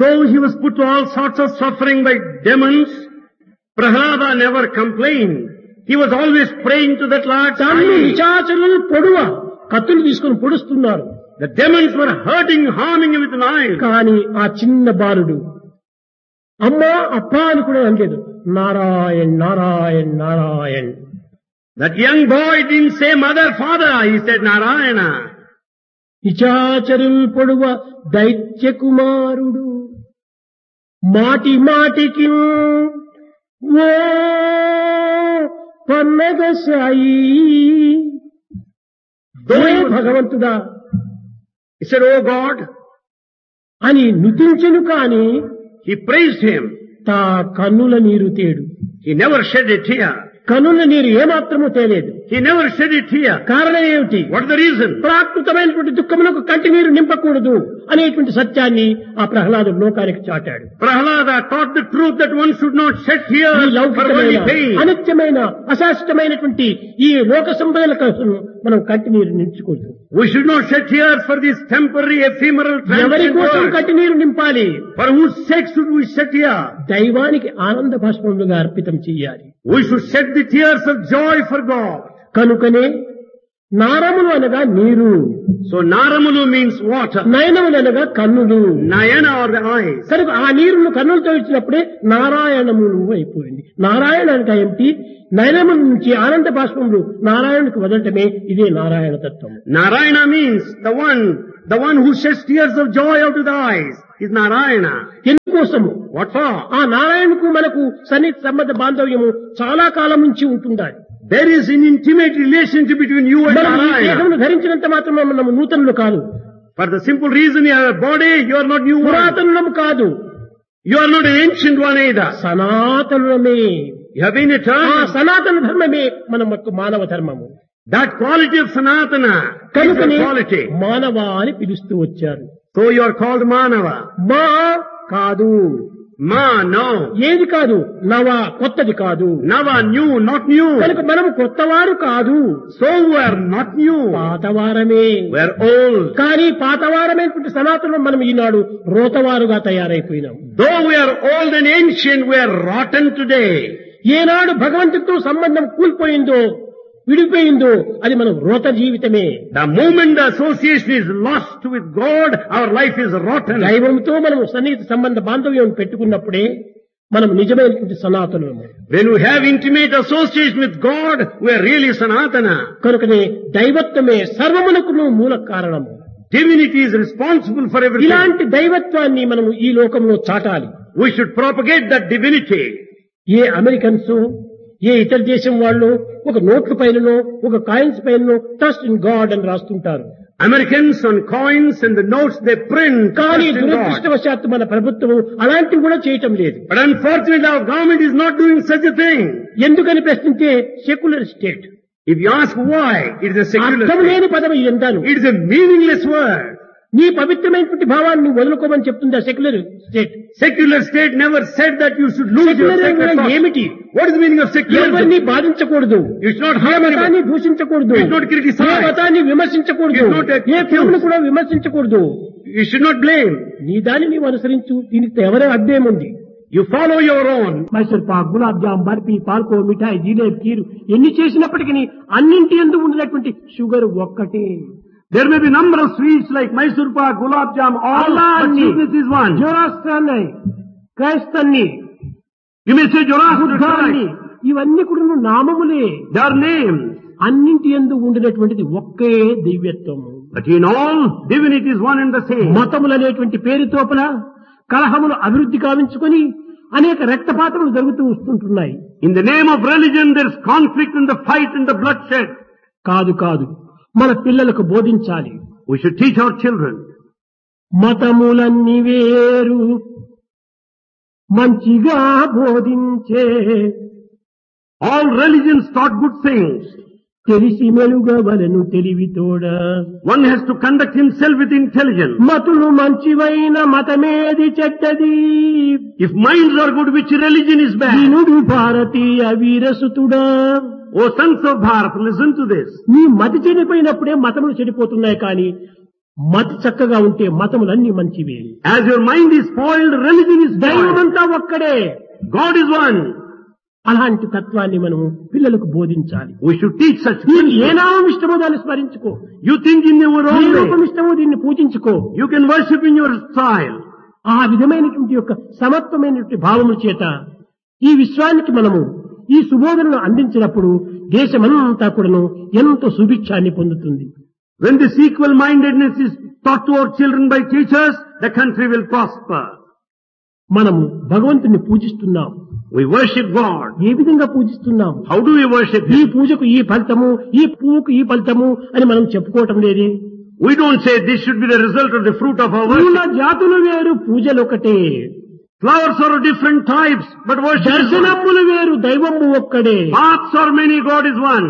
Though he was put to all sorts of suffering by demons, Prahlada never complained. He was always praying to that Lord. తన్ను Sai. నిశాచరులు పొడువ కత్తులు తీసుకుని పొడుస్తున్నారు The demons were hurting, harming him with knives. కానీ ఆ చిన్న బాలుడు అమ్మా అప్పా అని కూడా అనలేదు Narayan Narayan Narayan That young boy didn't say mother, father. He said Narayana. నిశాచరుల్ పొడువ దైత్య కుమారుడు మాటి మాటికి ఓ పన్నగ సాయి ఓ భగవంతుడా He said, Oh God. అని నుతించెను కాని He praised him. తా కన్నుల నీరు తేడు He never shed a tear. కన్నుల నీరు ఏమాత్రము తేలేదు He never shed a tear. కారణం ఏమిటి What is the reason? ప్రాకృతమైనటువంటి దుఃఖములకు కంటి నీరు నింపకూడదు అనేటువంటి సత్యాన్ని ఆ ప్రహ్లాదు లోకానికి చాటాడు Prahlada taught the truth that one should not shed ఈ tears for లౌకికమైన only pain. అనిత్యమైన అశాశ్వతమైనటువంటి ఈ లోక సంపదల కోసం మనం కంటి నీరు నించుకూడదు We should not shed tears for this temporary, ephemeral, ఎవరి transient కోసం world. కంటి నీరు నింపాలి For whose sake should we shed tears? దైవానికి ఆనంద భాష్పములుగా అర్పితం చెయ్యాలి We should shed the tears of joy for God. కనుకనే నారములు అనగా నీరు So Naramulu means water. నయనములు అనగా కన్నులు Nayana are the eyes. కనుక ఆ నీరును కన్నులతో ఇచ్చినప్పుడే నారాయణములు అయిపోయింది నారాయణ అంటే ఏమిటి నయనముల నుంచి ఆనంద బాష్పములు నారాయణకు వదలటమే ఇదే నారాయణ తత్వం Narayana means the one, the one who sheds tears of joy out of the eyes is Narayana. ఎందుకోసము What for? ఆ నారాయణకు మనకు సన్నిహిత సంబంధ బాంధవ్యము చాలా కాలం నుంచి ఉంటుండాలి There is an intimate relationship between you and మనం ఈ Narayana. దేహమును ధరించినంత మాత్రం మనము నూతనులు కాదు For the simple reason you have a body, you are not new one. పురాతనులము కాదు You are not an ancient one either. సనాతనులమే You have been ఆ eternal. సనాతన ధర్మమే మన యొక్క మానవ ధర్మము That quality of Sanatana is కనుకనే your quality. మానవ అని పిలుస్తూ వచ్చారు So you are called Manava. మా కాదు Ma, no. ఏది కాదు నవ కొత్తది కాదు Nava, new, not new. కనుక మనం కొత్తవారు కాదు So we are not new. పాతవారమే We are old. కానీ పాతవారమైనటువంటి సనాతనం మనం ఈనాడు రోతవారుగా తయారైపోయినాం Though we are old and ancient, we are rotten today. ఏనాడు భగవంతుడితో సంబంధం కూలిపోయిందో విడిపోయిందో అది మనం రోత జీవితమే The moment the association is lost with God, our life is rotten. దైవంతో మనం సన్నిహిత సంబంధ బాంధవ్యం పెట్టుకున్నప్పుడే మనం నిజమైనటువంటి సనాతనము When we have intimate association with God, we are really Sanatana. కనుకనే దైవత్వమే సర్వమునకును మూల కారణము Divinity is responsible for everything. ఇలాంటి దైవత్వాన్ని మనం ఈ లోకంలో చాటాలి We should propagate that divinity. ఏ అమెరికన్స్ ఏ ఇతర దేశం వాళ్ళు ఒక నోట్ల పైననో ఒక కాయిన్స్ పైననో ట్రస్ట్ ఇన్ గాడ్ అని రాస్తుంటారు Americans on coins and the notes they print కానీ trust in God. దురదృష్టవశాత్తు మన ప్రభుత్వం అలాంటివి కూడా చేయటం లేదు But unfortunately our government is not doing such a thing. ఎందుకని ప్రశ్నించే secular state If you ask why, it is a secular అర్థం state. లేని పదవి ఇదంతాను It is a meaningless word. నీ పవిత్రమైనటువంటి భావాన్ని వదులుకోమని చెప్తుంది ఆ secular state Secular state never said that you should lose your secular sacred thoughts. ఏమిటి What is the meaning of ఎవరిని secularism? బాధించకూడదు You should not ఏ harm మతాన్ని anyone. దూషించకూడదు You should not criticize. ఏ మతాన్ని విమర్శించకూడదు You should not accuse. ఏ దేవుని కూడా విమర్శించకూడదు You should not blame. నీ దాన్ని నీవు అనుసరించు దీనికి ఎవరే అడ్డేముంది You follow your own. Mysore pak gulab jam barfi పాల్కో మిఠాయి జిలేబ్ కీరు ఎన్ని చేసినప్పటికీ అన్నింటి ఎందు ఉండినటువంటి షుగర్ ఒక్కటే There may be number of sweets like Mysore pak, gulab jam, all, but అన్ని sweetness is one. జోరాస్ట్రాన్ని క్రైస్తన్ని You may say Zoroaster, బుద్ధాన్ని ఇవన్నీ కూడా నామములే They are names. అన్నింటి ఎందు ఉండినటువంటిది ఒకే దివ్యత్వము But in all, divinity is one and the same. మతములు అనేటువంటి పేరుతోపల కలహములు అభివృద్ధి కావించుకొని అనేక రక్తపాతములు జరుగుతూ వస్తుంటున్నాయి In the name of religion, there is conflict and the fight and the bloodshed. కాదు కాదు మన పిల్లలకు బోధించాలి We should teach our children. మతములన్నీ వేరు మంచిగా బోధించే All religions taught good things. తెలిసి మెలుగవలను తెలివితోడ One has to conduct himself with intelligence. మతులు మంచివైన మతమేది చెడ్డది If minds are good, which religion is bad? వినుడు భారతీయ వీరసుతుడా O sons of Bharat, listen to this. నీ మతి చెడిపోయినప్పుడే మతములు చెడిపోతున్నాయి కానీ మతి చక్కగా ఉంటే మతములన్నీ మంచివే As your mind is spoiled, religion is spoiled. దైవమంతా ఒక్కడే God is one. అలాంటి తత్వాన్ని మనము పిల్లలకు బోధించాలి We should teach such నీకు ఏ principles. నామం ఇష్టమో దాన్ని స్మరించుకో You think in your A own రూపం way. ఇష్టమో దీన్ని పూజించుకో You can worship in your style. ఆ విధమైనటువంటి యొక్క సమత్వమైనటువంటి భావముల చేత ఈ విశ్వానికి మనము ఈ సుబోధనను అందించినప్పుడు దేశమంతా కూడాను ఎంతో సుభిక్షాన్ని పొందుతుంది When this equal mindedness is taught to our children by teachers, the country will prosper. మనము భగవంతుని పూజిస్తున్నాం We worship God. ఏ విధంగా పూజిస్తున్నాం How do we worship ఈ Him? పూజకు ఈ ఫలితము ఈ పువ్వుకు ఈ ఫలితము అని మనం చెప్పుకోవటం లేదే We don't say this should be the result of the fruit of our పూల worship. జాతులు వేరు పూజలు ఒకటే Flowers are of different types, but worship is one. దర్శనములు వేరు దైవము ఒక్కడే Paths are many, God is one.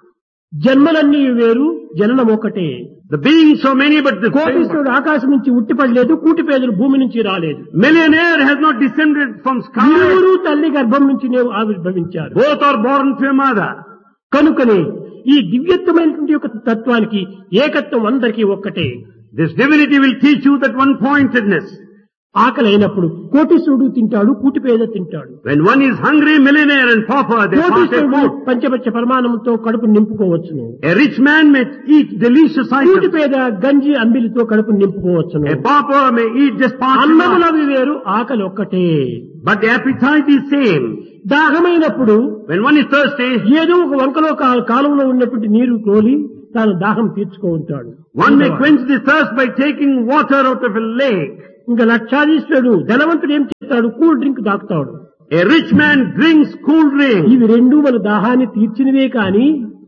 జన్మలన్నీ వేరు జననం ఒకటే The beings are many, but the కోటీశ్వరుడు ఆకాశం నుంచి ఉట్టిపడలేదు కూటి పేదలు భూమి నుంచి రాలేదు millionaire has not descended from sky. ఇరువురు తల్లి గర్భం నుంచి ఆవిర్భవించారు Both are born to a mother. కనుకనే ఈ దివ్యత్వమైనటువంటి యొక్క తత్వానికి ఏకత్వం అందరికీ ఒక్కటే This divinity will teach you that one-pointedness. ఆకలి అయినప్పుడు కోటీశ్వరుడు తింటాడు కూటి పేద తింటాడు When one is hungry, millionaire and pauper, they pass a కోటీశ్వరుడు food. పంచపచ్చ పరిమాణంతో కడుపు నింపుకోవచ్చును A rich man may eat delicious కూటి items. పేద గంజి అంబిలితో కడుపు నింపుకోవచ్చును A pauper may eat just parts of అన్నములవి వేరు ఆకలి ఒక్కటే But the appetite is same. దాహమైనప్పుడు When one is thirsty, ఏదో ఒక వంకలో కా- కాలంలో ఉన్నటువంటి నీరు కోలి తాను దాహం తీర్చుకో ఉంటాడు one may quench the thirst by taking water out of a lake. ఇంకా లక్షాధీశ్వరుడు ధనవంతుడు ఏం చేస్తాడు కూల్ డ్రింక్ దాకుతాడు A rich man drinks cool drink. ఇవి రెండు మన దాహాన్ని తీర్చినవే కాని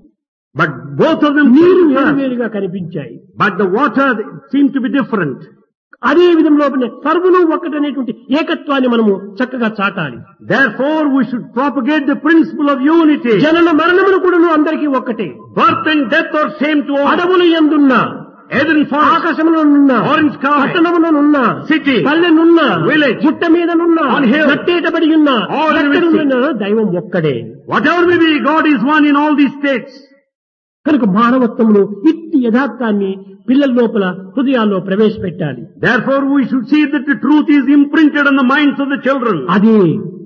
But both of them నీరు feel వేరు thirst. వేరుగా కనిపించాయి But the water seem to be different. అదే విధంలో సర్వులు ఒక్కటనేటువంటి ఏకత్వాన్ని మనము చక్కగా చాటాలి Therefore, we should propagate the principle of unity. జనన మరణములు కూడా అందరికీ ఒక్కటే Birth and death are same to all. అడవులు ఎందున్నా Eden forest, ఆకాశంలోనున్న Orange sky, పట్టణములోనున్న city, పల్లెనున్న Village, గుట్ట మీదనున్న on hill, కట్టేటబడి ఉన్న all in ఎక్కడున్న దైవం ఒక్కడే whatever may be, God is one in all these states. కనుక మానవత్వంలో ఇట్టి యథార్థాన్ని పిల్లల లోపల హృదయాల్లో ప్రవేశపెట్టాలి Therefore, we should see that the truth is imprinted on the minds of the children. అదే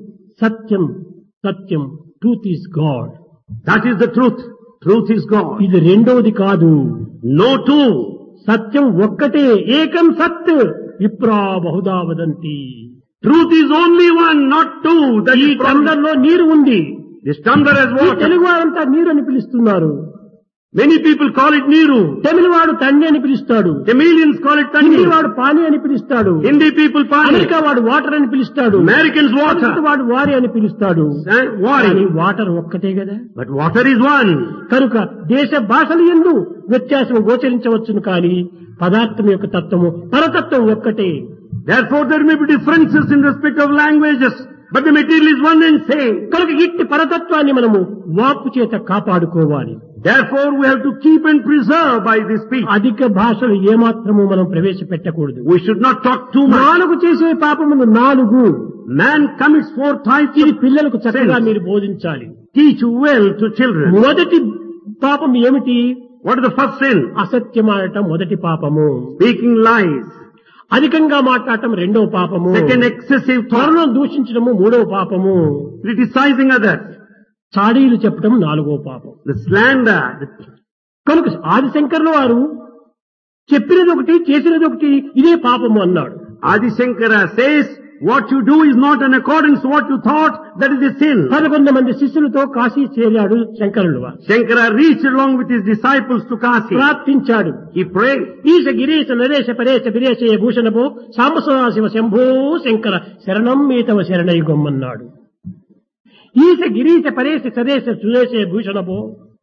సత్యం సత్యం truth is God That is the truth. Truth is God. ఇది రెండవది కాదు No two. సత్యం ఒక్కటే ఏకం సత్ విప్రా Bahuda వదంతి Truth is only one, not two. That ఈ is problem. టండర్లో నీరు ఉంది This tumbler has ఈ water. తెలుగు వారంతా నీరు అని పిలుస్తున్నారు Many people call it Niru. తమిళ వాడు తండ్రి అని పిలుస్తాడు Tamilians call it Hindi Tandi. వాడు పాని అని పిలుస్తాడు Hindi people Pani. అమెరికా వాడు వాటర్ అని పిలుస్తాడు Americans సంస్కృత water. వాడు వారి అని పిలుస్తాడు Eh, కానీ Wari. వాటర్ ఒక్కటే కదా But water is one. కనుక దేశ భాషలు ఎందు వ్యత్యాసం గోచరించవచ్చును కానీ పదార్థం యొక్క తత్వము పరతత్వం ఒక్కటే Therefore, there may be differences in respect of languages, but the material is one and same. కనుక ఇట్టి పరతత్వాన్ని మనము వాక్కు చేత కాపాడుకోవాలి Therefore, we have to keep and preserve by this speech. అధిక భాషలు ఏమాత్రము మనం ప్రవేశపెట్టకూడదు We should not talk too much. నాలుగు చేసే పాపములు నాలుగు Man commits four types ఇది of పిల్లలకు చక్కగా sins. మీరు బోధించాలి Teach well to children. మొదటి పాపం ఏమిటి What is the first sin? అసత్యమాడటం మొదటి పాపము Speaking lies. అధికంగా మాట్లాడటం రెండవ పాపము Second, excessive thought. త్వరలో దూషించడము మూడవ పాపము Criticizing others. చాడీలు చెప్పడం నాలుగో పాపం The slander. కనుక ఆదిశంకర్ల వారు చెప్పినది ఒకటి చేసినది ఒకటి ఇదే పాపము అన్నాడు Adi Shankara says, what you do is not in accordance to what you thought, that is the sin. పదకొండు మంది శిష్యులతో కాశీ చేరాడు శంకరుడు వారు. Shankara reached along with his disciples to Kasi. ప్రార్థించాడు He prayed. ఈశ గిరీశ నరేశ పరేశ విరేశయ భూషణభో సాంబసదాశివ శంభో శంకర శరణం మీతవ శరణయుగమ్మన్నాడు ఈశ గిరీశ పరేశ సదేశ సురేశ భూషణభో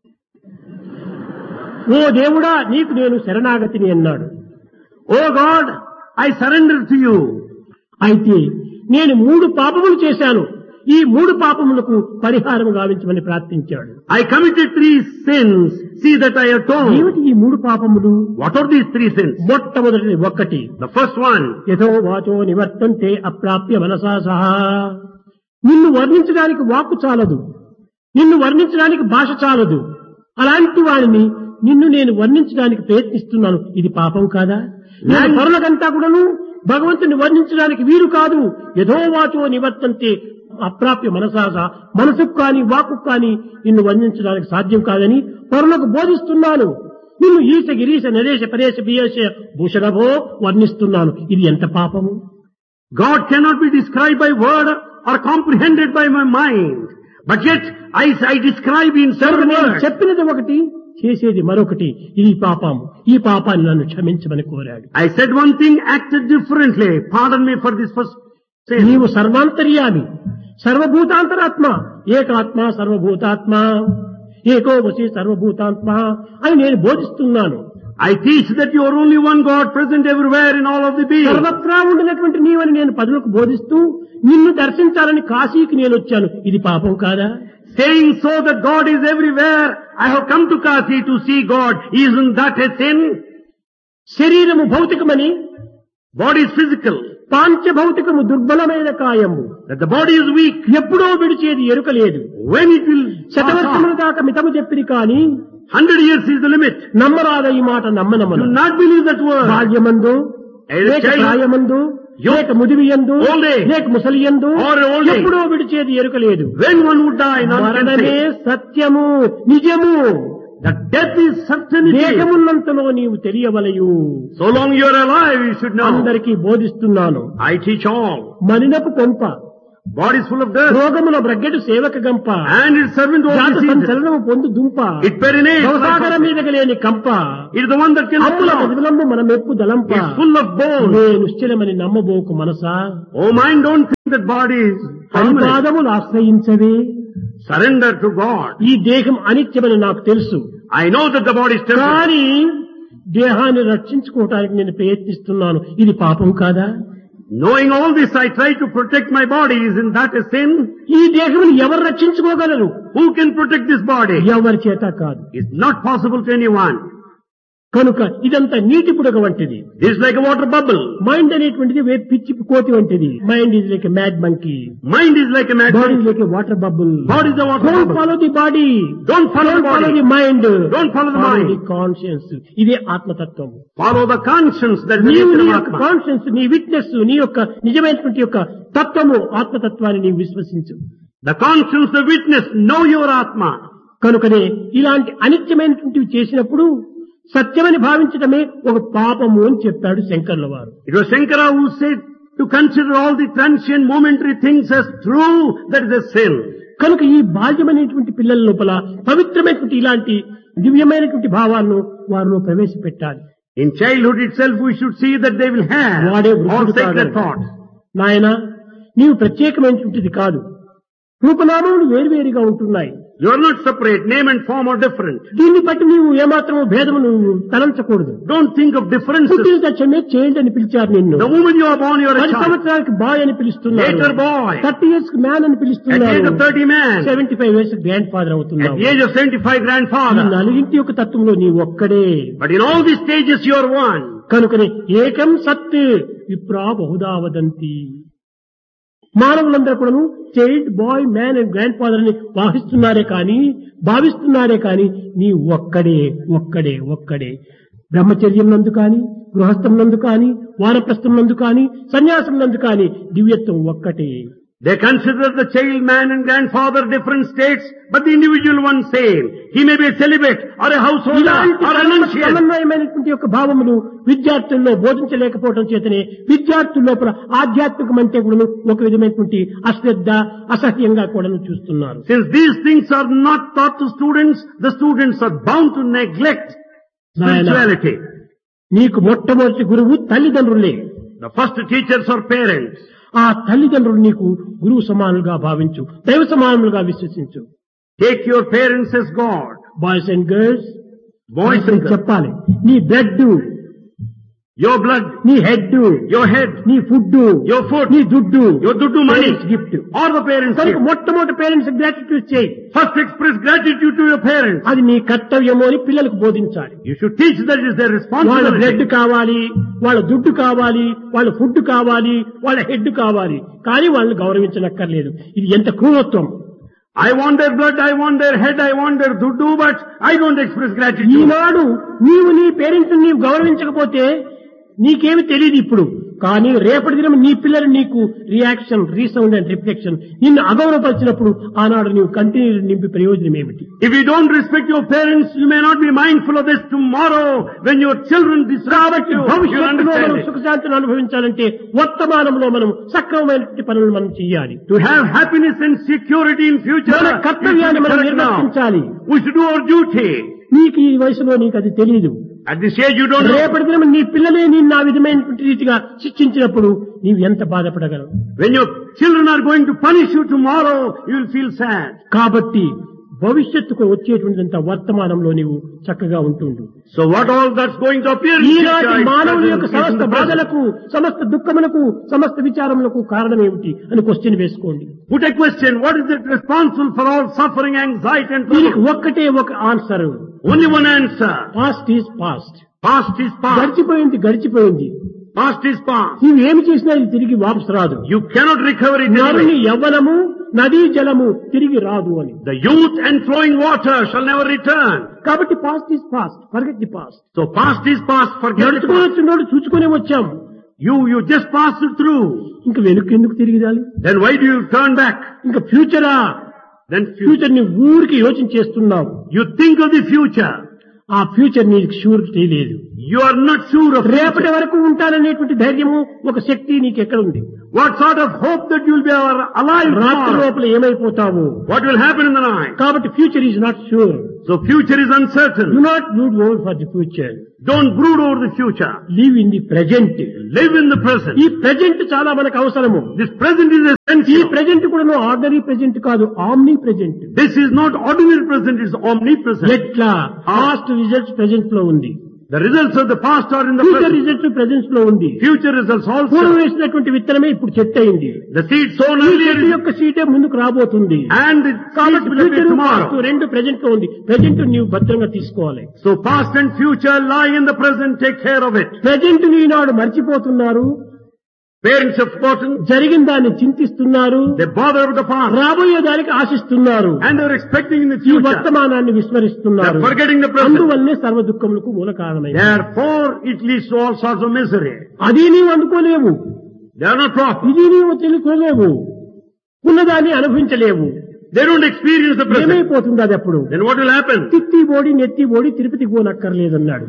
ఓ దేవుడా నీకు నేను శరణాగతిని అన్నాడు Oh God, I surrender to you. అయితే నేను మూడు పాపములు చేశాను ఈ మూడు పాపములకు పరిహారం గావించమని ప్రార్థించాడు I committed three sins. See that I atone. ఏమిటి ఈ మూడు పాపములు What are these three sins? మొట్టమొదటిది ఒక్కటి The first one, యథో వాచో నివర్తంతే అప్రాప్య మనసా సహా నిన్ను వర్ణించడానికి వాక్కు చాలదు నిన్ను వర్ణించడానికి భాష చాలదు అలాంటి వాడిని నిన్ను నేను వర్ణించడానికి ప్రయత్నిస్తున్నాను ఇది పాపం కాదా నేను Language- పరులకంతా కూడాను భగవంతుని వర్ణించడానికి వీలు కాదు యథోవాచో నివర్తంతే అప్రాప్య మనసాస మనసుకు కాని వాక్కు కాని నిన్ను వర్ణించడానికి సాధ్యం కాదని పరులకు బోధిస్తున్నాను నిన్ను ఈశ గిరీశ నరేశ పరేశ బియేశ భూషణభో వర్ణిస్తున్నాను ఇది ఎంత పాపము God cannot be described by word or comprehended by my mind. But yet, I, I describe in కనుక several నేను words. చెప్పినది ఒకటి చేసేది మరొకటి ఇది పాపం ఈ పాపాన్ని నన్ను క్షమించమని కోరాడు I said one thing, acted differently. Pardon me for this first sin. నీవు సర్వాంతర్యామి సర్వభూతాంతరాత్మ ఏకాత్మ సర్వభూతాత్మ ఏకో వసి సర్వభూతాత్మ అని నేను బోధిస్తున్నాను I teach that you are only one God present everywhere in all of the beings. సర్వత్రా ఉండినటువంటి నీవని నేను పదులకు బోధిస్తూ నిన్ను దర్శించాలని కాశీకి నేను వచ్చాను ఇది పాపం కాదా Saying so that God is everywhere, I have come to Kasi to see God. Isn't that a sin? శరీరము భౌతికమని Body is physical. పాంచభౌతికము దుర్బలమైన కాయము That the body is weak. ఎప్పుడో విడిచేది ఎరుక లేదు When it will pass శతవర్షముల on. దాకా మితము చెప్పిది కాని Hundred years is the limit. నమ్మరాద ఈ మాట Do నమ్మనమ్మను not believe that word. బాల్యమందు As a లేక child, ప్రాయమందు youth, లేక ముదివియందు old age, లేక ముసలియందు or old age. ఎప్పుడో విడిచేది ఎరుక లేదు When one would die, none can మరణమే say. సత్యము నిజము That death is certainty. దేహమున్నంతలో నీవు తెలియవలయు So long you are alive, you should know. అందరికీ బోధిస్తున్నాను I teach all. మలినపు కొంప Body is full of dirt. రోగముల బ్రగ్గెడు సేవక గంప And its servant జాత all diseases. సంచలనము పొందు దుంప It perinates. భవసాగర మీద లేని కంప It is the one that can అప్పుల flow. ప్రతిఫలంబు మన మెప్పు దలంప It's full of bones. ఇదే నిశ్చలమని నమ్మబోకు మనసా Oh mind, don't think that body is permanent. పరిపాదములు ఆశ్రయించవే Surrender to God. ఈ దేహం అనిత్యమని నాకు తెలుసు I know that the body is temporary. కానీ దేహాన్ని రక్షించుకోవటానికి నేను ప్రయత్నిస్తున్నాను ఇది పాపం కాదా Knowing all this, I try to protect my body. Isn't that a sin? ఈ దేహమును ఎవరు రక్షించుకోగలరు Who can protect this body? ఎవరి చేత కాదు It's not possible to anyone. కనుక ఇదంతా నీటి పుడక వంటిది This is like a water bubble. Mind అనేటువంటిది వే పిచ్చి కోతి వంటిది mind is like mad monkey Mind is like a body magnet. Is like water bubble Body is a water don't bubble. Follow the body Don't follow the follow the body. Mind Don't follow the mind. Conscience ఇదే ఆత్మతత్వం Follow the conscience that is the నీవు nature నీ of యొక్క Atma. Conscience నీ witness నీ యొక్క నిజమైనటువంటి యొక్క తత్వము ఆత్మతత్వాన్ని నీవు విశ్వసించు The conscience, the witness, know your Atma. కనుకనే ఇలాంటి అనిత్యమైనటువంటివి చేసినప్పుడు సత్యమని భావించడమే ఒక పాపము అని చెప్పాడు శంకర్ల వారు It was Shankara who said to consider all the transient momentary things as true, that is a sin. కనుక ఈ బాల్యమైనటువంటి పిల్లల లోపల పవిత్రమైనటువంటి ఇలాంటి దివ్యమైనటువంటి భావాలను వారిలో ప్రవేశపెట్టాలి In childhood itself, we should see that they will have వాడే all వృద్ధుడు sacred కాగలడు. thoughts. నాయన నీవు ప్రత్యేకమైనటువంటిది కాదు రూపనామములు వేరువేరుగా ఉంటున్నాయి You are not separate. Name and form are different. దీన్ని బట్టి నీవు ఏమాత్రము భేదము నువ్వు తలంచకూడదు Don't think of differences. పుట్టిన తక్షణమే చైల్డ్ అని పిలిచారు నిన్ను The moment you are born, you are a పది child. సంవత్సరాలకి బాయ్ అని పిలుస్తున్నారు Later boy. థర్టీ ఇయర్స్ కి మ్యాన్ అని At the age పిలుస్తున్నారు of 30 man. Seventy five years grandfather At అవుతున్నావు the age of 75 ఈ grandfather. నలుగింటి యొక్క తత్వంలో నీ ఒక్కడే But in all these stages, you are one. కనుకనే ఏకం సత్ విప్రా బహుదా వదంతి మానవులందరూ కూడాను child boy man and grandfather అని భావిస్తున్నారే కానీ భావిస్తున్నారే కానీ నీ ఒక్కడే ఒక్కడే ఒక్కడే బ్రహ్మచర్యం నందు కానీ గృహస్థం నందు కానీ వానప్రస్థం నందు కానీ సన్యాసం నందు కానీ దివ్యత్వం ఒక్కటే They consider the child, man and grandfather different states, but the individual one same. He may be a celibate or a householder ఇలాంటి or a సమ- renunciant. సమన్వయమైనటువంటి యొక్క భావములు విద్యార్థుల్లో బోధించలేకపోవడం చేతనే విద్యార్థుల లోపల ఆధ్యాత్మికం అంటే కూడా ఒక విధమైనటువంటి అశ్రద్ధ అసహ్యంగా కూడా చూస్తున్నారు Since these things are not taught to students, the students are bound to neglect spirituality. నీకు మొట్టమొదటి గురువు తల్లిదండ్రులే The first teachers are parents. ఆ తల్లిదండ్రులు నీకు గురువు సమానులుగా భావించు దైవ సమానులుగా విశ్వసించు Take your parents as God. Boys and girls Boys and girls. చెప్పాలి నీ బ్లడ్ Your blood, నీ హెడ్ your head, నీ ఫుడ్ your food, నీ దుడ్డు your dudu money, gift or the parents కనుక gift. మొట్టమొదటి పేరెంట్స్ గ్రాటిట్యూడ్ చేయి First express gratitude to your parents. అది నీ కర్తవ్యము అని పిల్లలకు బోధించాలి You should teach that is their వాళ్ళ బ్లడ్ responsibility. కావాలి వాళ్ళ దుడ్డు కావాలి వాళ్ళ ఫుడ్ కావాలి వాళ్ళ హెడ్ కావాలి కానీ వాళ్ళని గౌరవించనక్కర్లేదు ఇది ఎంత క్రూరత్వం I want their blood, I want their head, I want their dudu, but I don't express gratitude. ఈనాడు నీవు నీ పేరెంట్స్ నీవు గౌరవించకపోతే నీకేమి తెలియదు ఇప్పుడు కానీ రేపటి దినం నీ పిల్లలు నీకు రియాక్షన్ రీసౌండ్ అండ్ రిఫ్లెక్షన్ నిన్ను అగౌరవపరిచినప్పుడు ఆనాడు నీవు కంటిన్యూ నింపి ప్రయోజనం ఏమిటి If you don't respect your parents, you may not be mindful of this tomorrow when your children disrupt you. You భవిష్యత్తులో మనం understand it. సుఖశాంతిని అనుభవించాలంటే వర్తమానంలో మనం సక్రమమైనటువంటి పనులు మనం చేయాలి To have happiness and security in future, మన we should కర్తవ్యాన్ని be మనం correct now. నిర్వర్తించాలి We should do our duty. నీకు ఈ వయసులో నీకు అది తెలియదు At this age, you don't know. రేపటి దినం నీ పిల్లలే నిన్ను ఆ విధమైనటువంటి రీతిగా శిక్షించినప్పుడు నీవు ఎంత బాధపడగలవు When your children are going to punish you tomorrow, you will feel sad. కాబట్టి భవిష్యత్తుకు వచ్చేటువంటిదంత వర్తమానంలో నీవు చక్కగా ఉంటుండు So what all that's going to appear in ఈనాటి future is మానవుని యొక్క present, is in సమస్త the present. బాధలకు సమస్త దుఃఖములకు సమస్త విచారములకు కారణం ఏమిటి అని క్వశ్చన్ వేసుకోండి Put a question, what is it responsible for all suffering, anxiety and దీనికి trouble? ఒక్కటే ఒక answer Only one answer. Past is past Past is past. గడిచిపోయింది గడిచిపోయింది Past is past. నీవు ఏమి చేసినా ఇది తిరిగి వాపసు రాదు You cannot recover it నరుని anyway. యవ్వనము నదీ జలము తిరిగి రాదు అని The youth and flowing water shall never return. కాబట్టి past is past forget the past So past is past, forget it. నడుచుకుని వచ్చినోడు చూసుకునే వచ్చాం You, you just passed it through. ఇంకా వెనుక ఎందుకు తిరిగి రాలి Then why do you turn back? ఇంకా ఫ్యూచరా Then future. ఫ్యూచర్ ని ఊరికి యోచన చేస్తున్నావు You think of the future. ఆ ఫ్యూచర్ నీకు షూరిటీ లేదు You are not sure of రేపటి future. వరకు ఉంటాననేటువంటి ధైర్యము ఒక శక్తి నీకు ఎక్కడ ఉంది What sort of hope that you will be alive రాత్రి tomorrow? లోపల ఏమైపోతావు What will happen in the night? కాబట్టి future is not sure So future is do uncertain. Not brood over for the future Don't brood over the future. Live in the present Live in the present. ఈ present చాలా మనకు అవసరము This present is ఈ essential. Present కూడా ordinary present కాదు omnipresent This is not ordinary present, it's omnipresent. ఎట్లా past results present లో ఉంది The results of the past are in the future present. Results presence లో ఉంది Future results పూర్వం also. వేసినటువంటి విత్తనమే ఇప్పుడు చెట్టు అయింది The seed sown ఈ earlier చెట్టు is- యొక్క సీటే ముందుకు రాబోతుంది and the seeds కాబట్టి will appear ఫ్యూచర్ tomorrow. రెండు ప్రెజెంట్ లో ఉంది ప్రెజెంట్ నీవు భద్రంగా తీసుకోవాలి So past and future lie in the present, take care of it. Present ఈనాడు మర్చిపోతున్నారు Parents have forgotten, జరిగిన దాన్ని చింతిస్తున్నారు they bother with the past రాబోయే దానికి ఆశిస్తున్నారు and they're expecting in the ఈ future. వర్తమానాన్ని విస్మరిస్తున్నారు They're forgetting the present. అందువల్లనే సర్వ దుఃఖములకు మూల కారణమైంది Therefore, it leads to all sorts of misery. అది నీవు అందుకోలేవు They are not proper. ఇది నీవు తెలుసుకోలేవు ఉన్నదాన్ని అనుభవించలేవు They don't experience the present. ఏమైపోతుంది అది అప్పుడు Then what will happen? తిత్తి బోడి నెత్తి బోడి తిరుపతికి పోనక్కర్లేదన్నాడు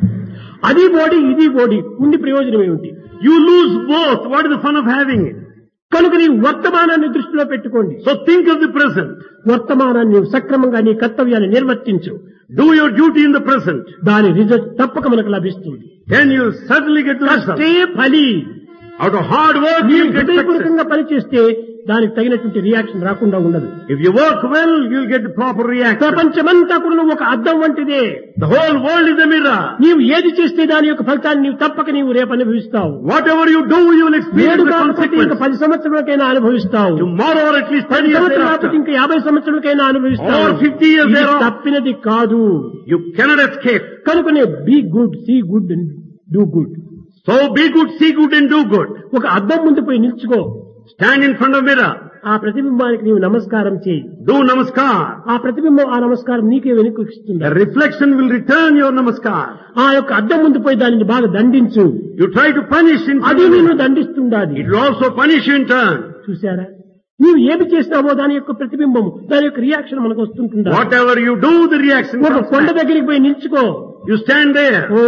అది బోడి ఇది బోడి ఉండి ప్రయోజనం ఏమిటి You lose both. What is the fun of having it? కనుక నీ వర్తమానాన్ని దృష్టిలో పెట్టుకోండి So think of the present. వర్తమానాన్ని నీవు సక్రమంగా నీ కర్తవ్యాన్ని నిర్వర్తించు Do your duty in the present. దాని రిజల్ట్ తప్పక మనకు లభిస్తుంది Then you certainly get the result. కష్టే ఫలి Out of hard work, నీవు you get success. హృదయపూర్వకంగా పనిచేస్తే దానికి తగినటువంటి రియాక్షన్ రాకుండా ఉండదు If you work well, you'll get the proper reaction. ప్రపంచమంతా కూడా నువ్వు ఒక అద్దం వంటిదే The whole world is a mirror. నీవు ఏది చేస్తే దాని యొక్క ఫలితాన్ని నీవు తప్పక నీవు రేపు అనుభవిస్తావు Whatever you do, you will experience నేడు the కాకపోతే ఇంకా consequence. పది సంవత్సరాలకైనా అనుభవిస్తావు Tomorrow or at least 10 పది years సంవత్సరాలు కాకపోతే thereafter. ఇంకా యాభై సంవత్సరాలకైనా అనుభవిస్తావు Or 50 years ఇది thereof. తప్పినది కాదు You cannot escape. కనుకనే be good see good and do good So be good, see good and do good. ఒక అద్దం ముందు పోయి నిల్చుకో Stand in front of mirror. ఆ ప్రతిబింబానికి నీవు నమస్కారం చేయి Do namaskar. ఆ ప్రతిబింబం ఆ నమస్కారం నీకే వెనుక ఇస్తుంది The reflection will return your namaskar. ఆ యొక్క అద్దం ముందు పోయి దానిని బాగా దండించు You try to punish in front అది of నిన్ను mirror. దండిస్తుండాది It will also punish you in turn. చూసారా నీవు ఏమి చేస్తావో దాని యొక్క ప్రతిబింబము దాని యొక్క రియాక్షన్ మనకు వస్తుంటుందా Whatever you do, the reaction ఒక comes కొండ back. దగ్గరికి పోయి నిల్చుకో You stand there. ఓ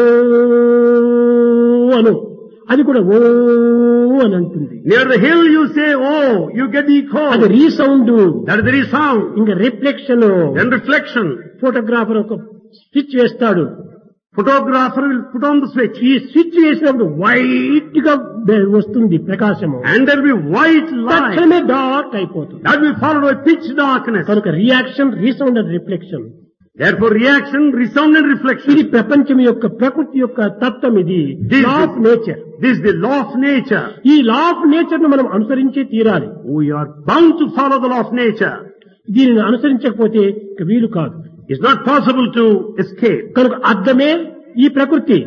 అను అది కూడా ఓ అని అంటుంది Near the hill you say, oh, you get the echo. అది resound That is the resound. ఇంకా రిఫ్లెక్షన్ Then reflection. ఫోటోగ్రాఫర్ ఒక స్విచ్ వేస్తాడు Photographer will put on the switch. ఈ స్విచ్ వేసినప్పుడు వైట్ గా బె- వస్తుంది ప్రకాశము And there will be white light. తక్షణమే డార్క్ అయిపోతుంది That will follow by pitch darkness. కనుక reaction resound and reflection Therefore reaction, resound and reflection. ఇది ప్రపంచం యొక్క ప్రకృతి యొక్క తత్వం ఇది This law is- of nature This is the law of nature. ఈ లా ఆఫ్ నేచర్ ను మనం అనుసరించే తీరాలి We are bound to follow the law of nature. దీనిని అనుసరించకపోతే ఇక వీలు కాదు It's not possible to escape. కనుక అర్థమే ఈ ప్రకృతి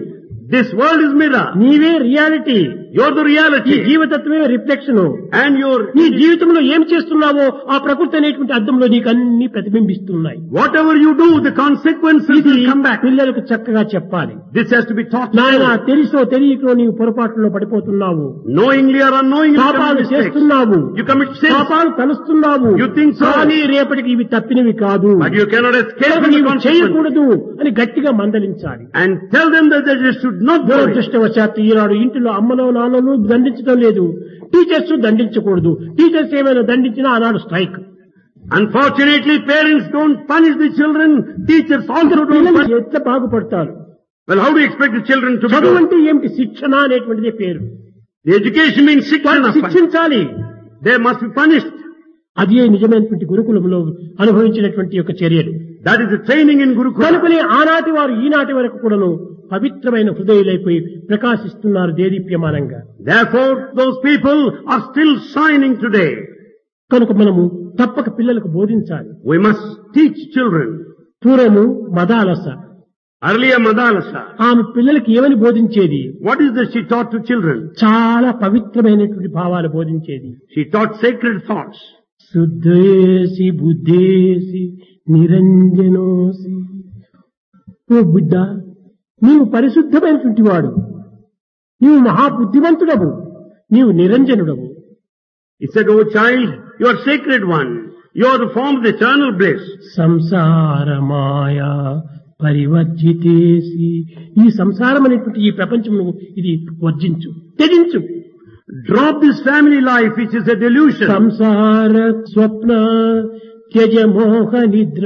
This world is mirror. నీవే రియాలిటీ You're the ఈ reality. జీవితత్వమే రిఫ్లెక్షన్ And your, నీ జీవితంలో ఏం చేస్తున్నావో ఆ ప్రకృతి అనేటువంటి అర్థంలో నీకు అన్ని ప్రతిబింబిస్తున్నాయి whatever you do, the consequences ఇది will come back. పిల్లలకు చక్కగా చెప్పాలి This has to be taught to నాయన them. తెలుసో తెలియకో నీవు పొరపాటులో పడిపోతున్నావు Knowingly or unknowingly, you పాపాలు commit mistakes. చేస్తున్నావు You commit sins, పాపాలు తలుస్తున్నావు You think so? కానీ రేపటికి ఇవి తప్పినవి కాదు but you cannot escape కనుక from the నీవు consequences. చేయకూడదు అని గట్టిగా మందలించాలి And tell them that they should not do it. దురదృష్టవశాత్తు ఈనాడు ఇంటిలో అమ్మలో నాన్నలు దండించడం లేదు టీచర్స్ దండించకూడదు టీచర్స్ ఏమైనా దండించినా ఆనాడు strike Unfortunately, parents don't punish the children. Teachers also don't పిల్లలు punish. ఎట్లా బాగుపడతారు Well, how do you expect the children to be చదువు good? అంటే ఏమిటి శిక్షణ అనేటువంటిదే పేరు The education means వాళ్ళు shiksha. శిక్షించాలి They must be punished. అదే నిజమైనటువంటి గురుకులంలో అనుభవించినటువంటి యొక్క చర్యలు That is the training in Gurukula. కనుకనే ఆనాటి వారు ఈనాటి వరకు కూడాను పవిత్రమైన హృదయులైపోయి ప్రకాశిస్తున్నారు దేదీప్యమానంగా Therefore, those people are still shining today. కనుక మనము తప్పక పిల్లలకు బోధించాలి We must teach children. పూర్వము మదాలస Earlier Madalasa. ఆమె పిల్లలకి ఏమని బోధించేది What is that she taught to children? చాలా పవిత్రమైనటువంటి భావాలు బోధించేది She taught sacred thoughts. శుద్ధేసి బుద్ధేసి నిరంజనోసి ఓ బుద్ధ నీవు పరిశుద్ధమైనటువంటి వాడు నీవు మహాబుద్ధివంతుడవు నీవు నిరంజనుడవు He said, Oh child, you are sacred one. You are the form of the eternal bliss. సంసార మాయా పరివర్జితేసి ఈ సంసారం అనేటువంటి ఈ ప్రపంచం ఇది వర్జించు త్యజించు Drop this family life which is a delusion. సంసార స్వప్న త్యజ మోహ నిద్ర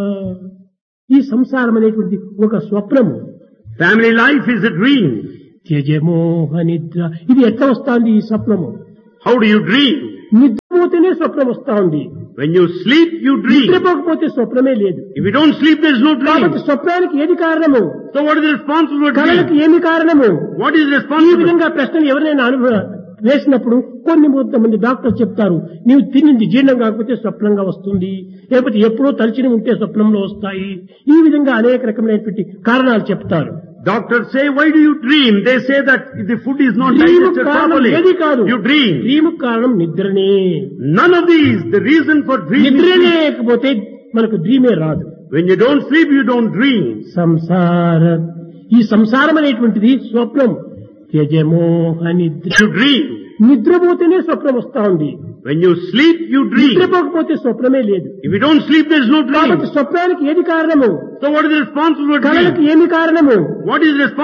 ఈ సంసారం అనేటువంటి ఒక స్వప్నము Family life is a dream. త్యజ మోహ నిద్ర ఇది ఎట్లా వస్తుంది ఈ స్వప్నము How do you dream? నిద్రపోతేనే స్వప్నం వస్తా ఉంది When you sleep, you dream. నిద్రపోకపోతే స్వప్నమే లేదు If you don't sleep, there is no కాబట్టి dream. స్వప్నానికి ఏది కారణము So what is responsible for కళలకు dream? ఏమి కారణము What is ఈ responsible? విధంగా ప్రశ్నలు ఎవరైనా అనుభవ వేసినప్పుడు కొన్ని మంది డాక్టర్ చెప్తారు నీవు తినింది జీర్ణం కాకపోతే స్వప్నంగా వస్తుంది లేకపోతే ఎప్పుడో తలిచిన ఉంటే స్వప్నంలో వస్తాయి ఈ విధంగా అనేక రకమైనటువంటి కారణాలు చెప్తారు Doctors say, why do you dream? They say that if the food is not dream digested కారణం properly. ఏది కాదు You dream. డ్రీమ్ కారణం నిద్రనే None of these. The reason for dream is నిద్ర sleep. లేకపోతే మనకు డ్రీమే రాదు When you don't sleep, you don't dream. సంసార ఈ సంసారం అనేటువంటిది స్వప్నం త్యజమోహ నిద్ర You dream. నిద్రపోతేనే స్వప్నం వస్తా ఉంది When you sleep, you dream. నిద్రపోకపోతే స్వప్నమే లేదు If you don't sleep, there is no కాబట్టి dream. స్వప్నానికి ఏది కారణము So what is responsible for dream? కళలకు ఏమి కారణము What is responsible?